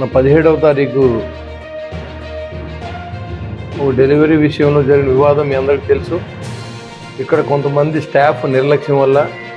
మన పదిహేడవ తారీఖు ఓ డెలివరీ విషయంలో జరిగిన వివాదం మీ అందరికీ తెలుసు ఇక్కడ కొంతమంది స్టాఫ్ నిర్లక్ష్యం వల్ల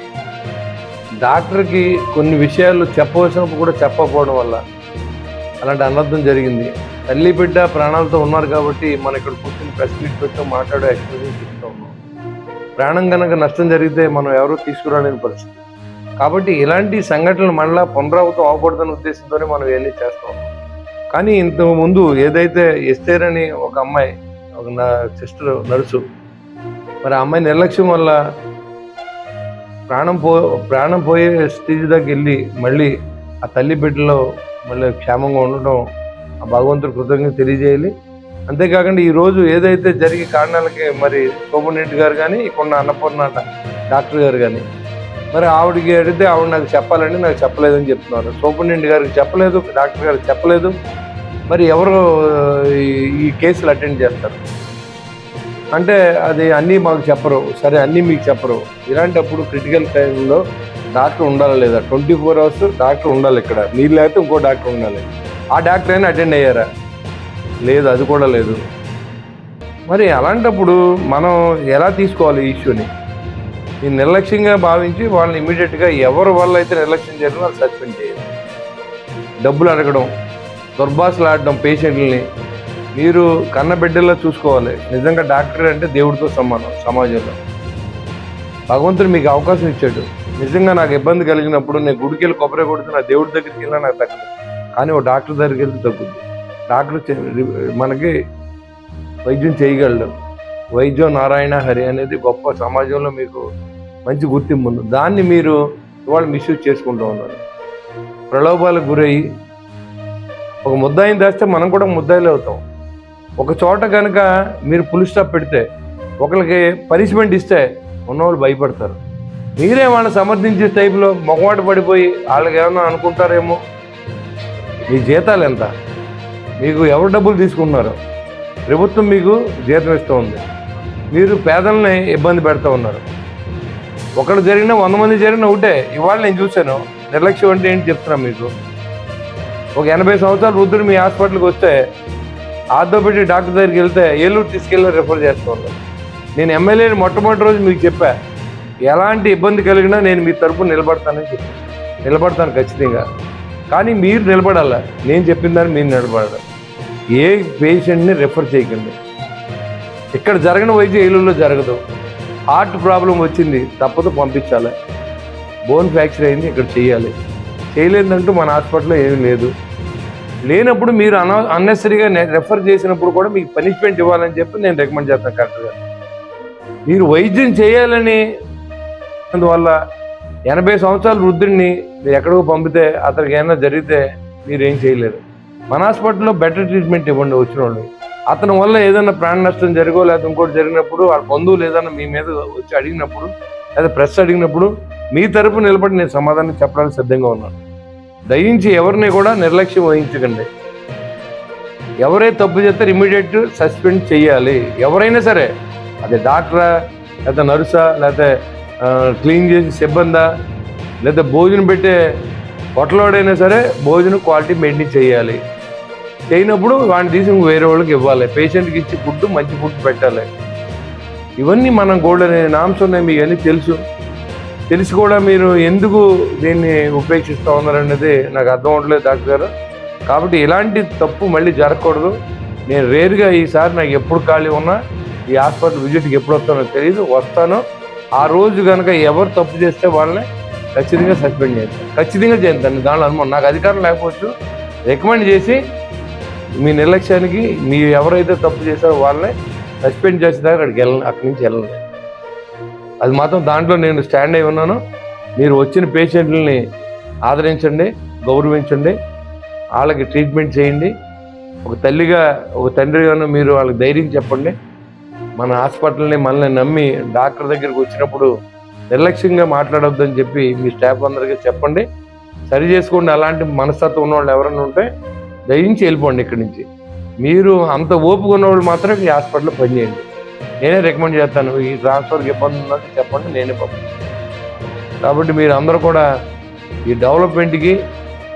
డాక్టర్కి కొన్ని విషయాలు చెప్పవలసినప్పుడు కూడా చెప్పకపోవడం వల్ల అలాంటి అనర్థం జరిగింది తల్లి బిడ్డ ప్రాణాలతో ఉన్నారు కాబట్టి మనం ఇక్కడ కూర్చొని ప్రెస్ మీట్ పెట్టాం మాట్లాడే ఎక్స్ప్రెషన్ చెప్తా ఉన్నాం ప్రాణం కనుక నష్టం జరిగితే మనం ఎవరూ తీసుకురాలేని పరిస్థితి కాబట్టి ఇలాంటి సంఘటనలు మళ్ళా పునరావృతం అవ్వకూడదనే ఉద్దేశంతోనే మనం ఇవన్నీ చేస్తాం కానీ ఇంతకు ముందు ఏదైతే ఎస్తేర్ అని ఒక అమ్మాయి ఒక నా సిస్టర్ నర్సు మరి ఆ అమ్మాయి నిర్లక్ష్యం వల్ల ప్రాణం పో ప్రాణం పోయే స్టేజ్ దగ్గర వెళ్ళి మళ్ళీ ఆ తల్లి బిడ్డలో మళ్ళీ క్షేమంగా ఉండడం ఆ భగవంతుడు కృతజ్ఞత తెలియజేయాలి అంతేకాకుండా ఈ రోజు ఏదైతే జరిగే కారణాలకి మరి సూపరింటెండెంట్ గారు కానీ ఇక్కడ అన్నపూర్ణ డాక్టర్ గారు కానీ మరి ఆవిడకి అడిగితే ఆవిడ నాకు చెప్పాలండి నాకు చెప్పలేదని చెప్తున్నారు సూపరింటెండెంట్ గారికి చెప్పలేదు డాక్టర్ గారికి చెప్పలేదు మరి ఎవరు ఈ- ఈ కేసులు అటెండ్ చేస్తారు అంటే అది అన్నీ మాకు చెప్పరు సరే అన్నీ మీకు చెప్పరు ఇలాంటప్పుడు క్రిటికల్ టైంలో డాక్టర్ ఉండాలా లేదా ట్వంటీ ఫోర్ అవర్స్ డాక్టర్ ఉండాలి ఇక్కడ మీరు లేకపోతే ఇంకో డాక్టర్ ఉండాలి ఆ డాక్టర్ అయినా అటెండ్ అయ్యారా లేదు అది కూడా లేదు మరి అలాంటప్పుడు మనం ఎలా తీసుకోవాలి ఈ ఇష్యూని ఈ నిర్లక్ష్యంగా భావించి వాళ్ళని ఇమీడియట్గా ఎవరి వల్ల అయితే నిర్లక్ష్యం జరిగిందో వాళ్ళు సస్పెండ్ చేయాలి డబ్బులు అడగడం దుర్భాషలు ఆడడం పేషెంట్లని మీరు కన్న బిడ్డల్లో చూసుకోవాలి నిజంగా డాక్టర్ అంటే దేవుడితో సమానం సమాజంలో భగవంతుడు మీకు అవకాశం ఇచ్చాడు నిజంగా నాకు ఇబ్బంది కలిగినప్పుడు నేను గుడికి వెళ్ళి కొబ్బరి కొడితే నా దేవుడి దగ్గరికి వెళ్ళినా నాకు తగ్గదు కానీ ఓ డాక్టర్ దగ్గరికి వెళ్తే తగ్గుద్ది డాక్టర్ చే- మనకి వైద్యం చేయగలడు వైద్యం నారాయణ హరి అనేది గొప్ప సమాజంలో మీకు మంచి గుర్తింపు ఉంది దాన్ని మీరు ఇవాళ మిస్యూజ్ చేసుకుంటూ ఉన్నారు ప్రలోభాలకు గురయ్యి ఒక ముద్దాయిని దాస్తే మనం కూడా ముద్దాయిలు అవుతాం ఒక చోట కనుక మీరు పులి స్టాప్ పెడితే ఒకరికి పనిష్మెంట్ ఇస్తే ఉన్నవాళ్ళు భయపడతారు మీరే వాళ్ళని సమర్థించే టైపులో మొగమాట పడిపోయి వాళ్ళకి ఏమన్నా అనుకుంటారేమో మీ జీతాలు ఎంత మీకు ఎవరు డబ్బులు తీసుకుంటున్నారు ప్రభుత్వం మీకు జీతం ఇస్తూ ఉంది మీరు పేదల్ని ఇబ్బంది పెడతా ఉన్నారు ఒకడు జరిగిన వంద మంది జరిగిన ఒకటే ఇవాళ నేను చూశాను నిర్లక్ష్యం అంటే ఏంటి చెప్తున్నా మీకు ఒక ఎనభై సంవత్సరాల వృద్ధుడు మీ హాస్పిటల్కి వస్తే ఆర్థోపెడిక్ డాక్టర్ దగ్గరికి వెళ్తే ఏలూరు తీసుకెళ్ళి రెఫర్ చేస్తూ ఉన్నారు నేను ఎమ్మెల్యేని మొట్టమొదటి రోజు మీకు చెప్పా ఎలాంటి ఇబ్బంది కలిగినా నేను మీ తరపున నిలబడతానని చెప్పి నిలబడతాను ఖచ్చితంగా కానీ మీరు నిలబడాలా నేను చెప్పిన దాన్ని మీరు నిలబడాలి ఏ పేషెంట్ని రెఫర్ చేయకండి ఇక్కడ జరగని వైద్యం ఏలూరులో జరగదు హార్ట్ ప్రాబ్లం వచ్చింది తప్పదు పంపించాలి బోన్ ఫ్రాక్చర్ అయింది ఇక్కడ చేయాలి చేయలేదంటూ మన హాస్పిటల్లో ఏమీ లేదు లేనప్పుడు మీరు అన అన్నెసరీగా రెఫర్ చేసినప్పుడు కూడా మీకు పనిష్మెంట్ ఇవ్వాలని చెప్పి నేను రికమెండ్ చేస్తాను కరెక్ట్గా మీరు వైద్యం చేయాలని అందువల్ల ఎనభై సంవత్సరాల వృద్ధుడిని మీరు ఎక్కడికో పంపితే అతనికి ఏమైనా జరిగితే మీరు ఏం చేయలేరు మన హాస్పిటల్లో బెటర్ ట్రీట్మెంట్ ఇవ్వండి వచ్చిన వాళ్ళకి అతని వల్ల ఏదైనా ప్రాణ నష్టం జరిగో లేదా ఇంకోటి జరిగినప్పుడు వాళ్ళ బంధువులు ఏదైనా మీ మీద వచ్చి అడిగినప్పుడు లేదా ప్రెస్ అడిగినప్పుడు మీ తరపు నిలబడి నేను సమాధానం చెప్పడానికి సిద్ధంగా ఉన్నాను దయించి ఎవరిని కూడా నిర్లక్ష్యం వహించకండి ఎవరైతే తప్పు చేస్తారో ఇమీడియట్ సస్పెండ్ చేయాలి ఎవరైనా సరే అది డాక్టరా లేదా నర్సా లేకపోతే క్లీన్ చేసే సిబ్బందా లేదా భోజనం పెట్టే హోటల్వాడైనా సరే భోజనం క్వాలిటీ మెయింటైన్ చేయాలి చేయనప్పుడు వాడిని తీసి ఇంకో వేరే వాళ్ళకి ఇవ్వాలి పేషెంట్కి ఇచ్చి ఫుడ్ మంచి ఫుడ్ పెట్టాలి ఇవన్నీ మనం గోల్డ్ అనే నామ్స్ ఉన్నాయి మీకు అన్నీ తెలుసు తెలిసి కూడా మీరు ఎందుకు దీన్ని ఉపేక్షిస్తూ ఉన్నారనేది నాకు అర్థం అవట్లేదు డాక్టర్ గారు కాబట్టి ఇలాంటి తప్పు మళ్ళీ జరగకూడదు నేను రేరుగా ఈసారి నాకు ఎప్పుడు ఖాళీ ఉన్నా ఈ హాస్పిటల్ విజిట్కి ఎప్పుడు వస్తానో తెలియదు వస్తాను ఆ రోజు కనుక ఎవరు తప్పు చేస్తే వాళ్ళని ఖచ్చితంగా సస్పెండ్ చేస్తాను ఖచ్చితంగా చేస్తాను దానిలో అనుమానం నాకు అధికారం లేకపోవచ్చు రికమెండ్ చేసి మీ నిర్లక్ష్యానికి మీ ఎవరైతే తప్పు చేశారో వాళ్ళని సస్పెండ్ చేసేదాకా అక్కడికి వెళ్ళను అక్కడి నుంచి వెళ్ళను అది మాత్రం దాంట్లో నేను స్టాండ్ అయి ఉన్నాను మీరు వచ్చిన పేషెంట్లని ఆదరించండి గౌరవించండి వాళ్ళకి ట్రీట్మెంట్ చేయండి ఒక తల్లిగా ఒక తండ్రిగాను మీరు వాళ్ళకి ధైర్యం చెప్పండి మన హాస్పిటల్ని మనల్ని నమ్మి డాక్టర్ దగ్గరికి వచ్చినప్పుడు నిర్లక్ష్యంగా మాట్లాడొద్దని చెప్పి మీ స్టాఫ్ అందరికీ చెప్పండి సరి చేసుకోండి అలాంటి మనస్తత్వం ఉన్న వాళ్ళు ఎవరైనా ఉంటే దయించి వెళ్ళిపోండి ఇక్కడి నుంచి మీరు అంత ఓపిక ఉన్న వాళ్ళు మాత్రం ఈ హాస్పిటల్లో పనిచేయండి నేనే రికమెండ్ చేస్తాను ఈ ట్రాన్స్ఫర్కి ఇబ్బంది ఉన్నది చెప్పండి నేనే పంపిస్తాను కాబట్టి మీరు అందరూ కూడా ఈ డెవలప్మెంట్కి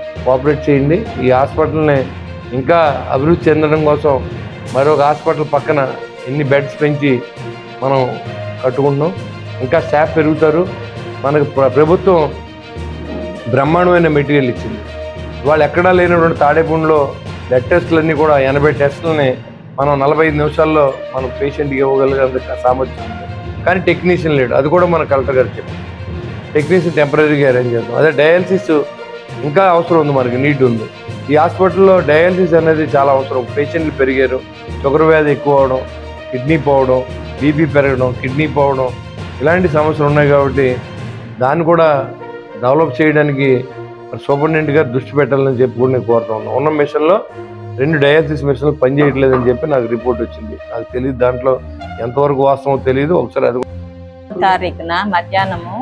కోఆపరేట్ చేయండి ఈ హాస్పిటల్ని ఇంకా అభివృద్ధి చెందడం కోసం మరొక హాస్పిటల్ పక్కన ఎన్ని బెడ్స్ పెంచి మనం కట్టుకుంటున్నాం ఇంకా స్టాఫ్ పెరుగుతారు మనకు ప్ర- ప్రభుత్వం బ్రహ్మాండమైన మెటీరియల్ ఇచ్చింది వాళ్ళు ఎక్కడా లేనటువంటి తాడేపూడిలో బ్లడ్ టెస్టులన్నీ కూడా ఎనభై టెస్టులని మనం నలభై ఐదు నిమిషాల్లో మనం పేషెంట్కి ఇవ్వగలిగేంత సామర్థ్యం ఉంది కానీ టెక్నీషియన్ లేడు అది కూడా మన కలెక్టర్ గారు చెప్పారు టెక్నీషియన్ టెంపరీగా అరేంజ్ చేద్దాం అదే డయాలసిస్ ఇంకా అవసరం ఉంది మనకి నీట్ ఉంది ఈ హాస్పిటల్లో డయాలసిస్ అనేది చాలా అవసరం పేషెంట్లు పెరిగారు షుగర్ వ్యాధి ఎక్కువ అవడం కిడ్నీ పోవడం బీపీ పెరగడం కిడ్నీ పోవడం ఇలాంటి సమస్యలు ఉన్నాయి కాబట్టి దాన్ని కూడా డెవలప్ చేయడానికి సూపరింటెండెంట్ గారు దృష్టి పెట్టాలని చెప్పి కూడా నేను కోరుతా ఉన్నాను ఉన్న మిషన్లో రెండు డయాలసిస్ మిషన్లు పనిచేయట్లేదని చెప్పి నాకు రిపోర్ట్ వచ్చింది నాకు తెలియదు దాంట్లో ఎంతవరకు వాస్తవం తెలియదు ఒకసారి అది తారీఖున మధ్యాహ్నము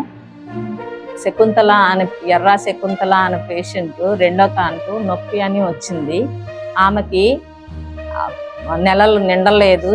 శకుంతల అనే ఎర్ర శకుంతల అనే పేషెంట్ రెండో కాన్పు నొప్పి అని వచ్చింది ఆమెకి ఆ, నెలలు నిండలేదు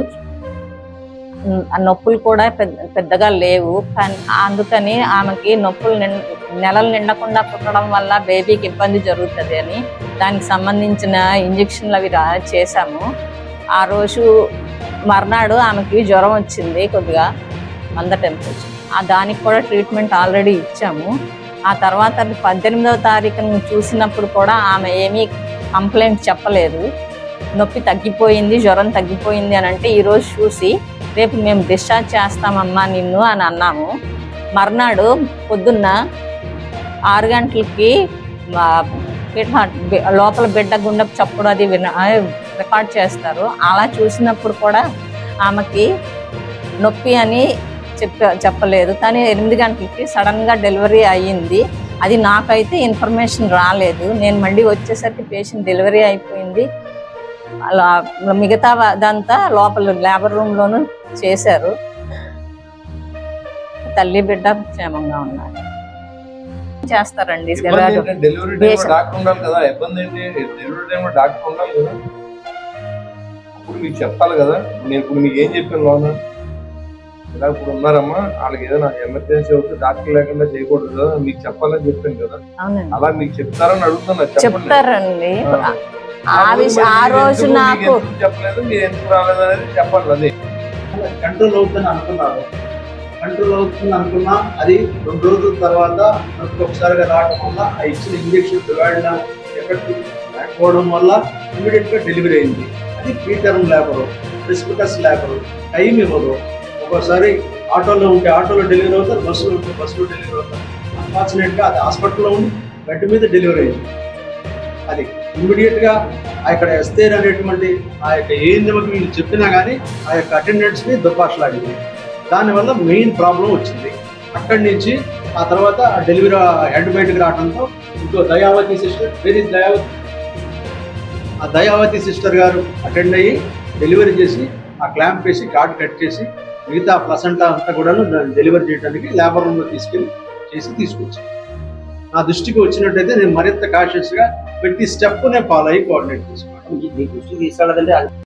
ఉమ్, ఆ నొప్పులు కూడా పెద్ద పెద్దగా లేవు కానీ అందుకని ఆమెకి నొప్పులు నిండ నెలలు నిండకుండా పుట్టడం వల్ల బేబీకి ఇబ్బంది జరుగుతుంది అని దానికి సంబంధించిన ఇంజక్షన్లు అవి రా చేశాము ఆ రోజు మర్నాడు ఆమెకి జ్వరం వచ్చింది కొద్దిగా వంద టెంపరేచర్ ఆ దానికి కూడా ట్రీట్మెంట్ ఆల్రెడీ ఇచ్చాము ఆ తర్వాత పద్దెనిమిదవ తారీఖున చూసినప్పుడు కూడా ఆమె ఏమీ కంప్లైంట్ చెప్పలేదు నొప్పి తగ్గిపోయింది జ్వరం తగ్గిపోయింది అని అంటే ఈరోజు చూసి రేపు మేము డిశ్చార్జ్ చేస్తామమ్మా నిన్ను అని అన్నాము మర్నాడు పొద్దున్న ఆరు గంటలకి ఆ, బిడ్డ- బి- లోపల బిడ్డ గుండెపు చప్పుడు అది విన రికార్డ్ చేస్తారు అలా చూసినప్పుడు కూడా ఆమెకి నొప్పి అని చెప్ప చెప్పలేదు కానీ ఎనిమిది గంటలకి సడన్గా డెలివరీ అయ్యింది అది నాకైతే ఇన్ఫర్మేషన్ రాలేదు నేను మళ్ళీ వచ్చేసరికి పేషెంట్ డెలివరీ అయిపోయింది అలా మిగతా అదంతా లోపల లేబర్ రూమ్లోనూ చేశారు తల్లి బిడ్డ క్షేమంగా ఉన్నారు చేస్తారండి ఇబ్బంది ఏంటంటే డెలివరీ టైం Patient. డాక్టర్ ఉండాలి కదా ఇబ్బంది ఏంటి డెలివరీ టైం డాక్టర్ ఉండాలి కదా ఇప్పుడు మీకు చెప్పాలి కదా నేను ఇప్పుడు మీకు ఏం చెప్పాను లోన ఇలా ఇప్పుడు ఉన్నారమ్మా వాళ్ళకి ఏదైనా ఎమర్జెన్సీ అవుతే డాక్టర్ లేకుండా చేయకూడదు కదా మీకు చెప్పాలని చెప్పాను కదా అవునండి అలా మీకు చెప్తారని అడుగుతున్నా చెప్పండి చెప్తారండి ఆ. ఆ విషయం ఆ మరి రోజు ఎందుకు- నాకు మీకు ఎందుకు చెప్పలేదు మీరు ఎందుకు రాలేదు అనేది చెప్పాలి అదే కంట్రోల్ అవుతుందని అనుకున్నారు కంట్రోల్ అవుతుంది అనుకున్నా అది రెండు రోజుల తర్వాత మనకు ఒకసారిగా రావడం వల్ల ఆ ఇచ్చిన ఇంజక్షన్ ప్రొవైడ్ ఎఫెక్ట్ లేకపోవడం వల్ల ఇమీడియట్ గా డెలివరీ అయింది అది preterm labour precipitous labour time ఇవ్వదు ఒక్కోసారి ఆటోలో ఉంటే ఆటోలో డెలివరీ అవుతారు బస్సులో ఉంటే బస్సులో డెలివరీ అవుతారు అన్ఫార్చునేట్ గా అది హాస్పిటల్లో ఉండి బెడ్ మీద డెలివరీ అయింది అది ఇమ్మీడియట్ గా ఆ ఇక్కడ ఎస్తేర్ అనేటువంటి ఆ యొక్క ఏందమకి వీళ్ళు చెప్పినా కానీ ఆ యొక్క అటెండెంట్స్ ని దుర్భాషలాడింది దానివల్ల మెయిన్ ప్రాబ్లం వచ్చింది అక్కడి నుంచి ఆ తర్వాత ఆ డెలివరీ హెడ్ బయటకు రావడంతో ఇంకో దయావతి సిస్టర్ వెరీ దయావతి ఆ దయావతి సిస్టర్ గారు అటెండ్ అయ్యి డెలివరీ చేసి ఆ క్లాంప్ వేసి కార్డ్ కట్ చేసి మిగతా ప్లసంటా అంతా కూడాను దాన్ని డెలివరీ చేయడానికి లేబర్ రూమ్లో తీసుకెళ్ళి చేసి తీసుకొచ్చాను నా దృష్టికి వచ్చినట్టయితే నేను మరింత కాషియస్గా ప్రతి స్టెప్ నేను ఫాలో అయ్యి కోఆర్డినేట్ చేసుకున్నాను మీ దృష్టికి తీసుకెళ్ళదంటే